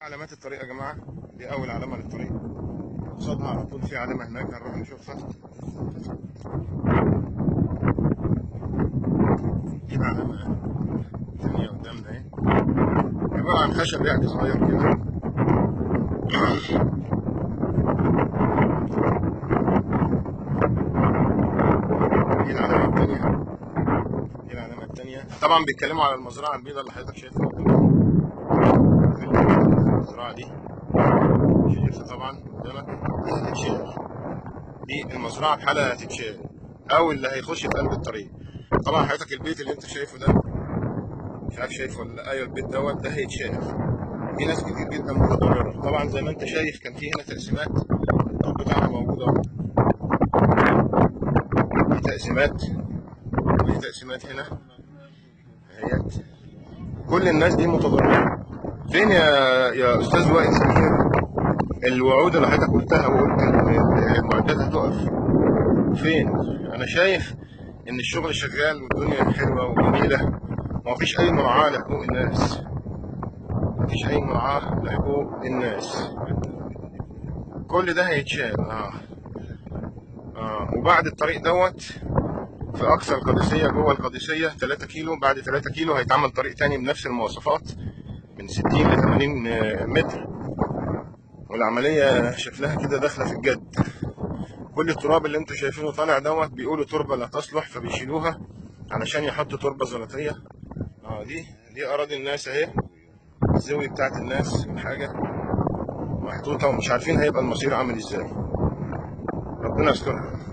علامات الطريق يا جماعة دي أول علامة للطريق قصادها على طول في علامة هناك هنروح نشوفها دي علامة تانية قدامنا اهي عبارة عن خشب يعني صغير كده دي العلامة التانية دي العلامة التانية طبعا بيتكلموا على المزرعة البيضاء اللي حضرتك شايفها قدامك المزرعة دي شايفها طبعا قدامك دي هتتشال دي المزرعة بحالها هتتشال أو اللي هيخش في قلب الطريق طبعا حضرتك البيت اللي أنت شايفه ده مش عارف شايفه ولا لأ أيوه البيت دوت ده هيتشال في ناس كتير جدا متضررة طبعا زي ما أنت شايف كان في هنا تقسيمات الطوب بتاعها موجودة أهو دي تقسيمات دي تقسيمات هنا اهيت كل الناس دي متضررة فين يا يا استاذ وائل سمير الوعود اللي حضرتك قلتها وقلت ان المعدات هتقف فين انا شايف ان الشغل شغال والدنيا حلوه وجميله ومفيش اي مراعاه لحقوق الناس مفيش اي مراعاه لحقوق الناس كل ده هيتشال اه اه وبعد الطريق دوت في اقصى القادسيه جوه القادسيه 3 كيلو بعد 3 كيلو هيتعمل طريق تاني بنفس المواصفات من 60 ل 80 متر والعمليه شكلها كده داخله في الجد كل التراب اللي انتوا شايفينه طالع دوت بيقولوا تربه لا تصلح فبيشيلوها علشان يحطوا تربه زلطيه اه دي دي اراضي الناس اهي الزاويه بتاعت الناس والحاجه محطوطه ومش عارفين هيبقى المصير عامل ازاي ربنا يسترها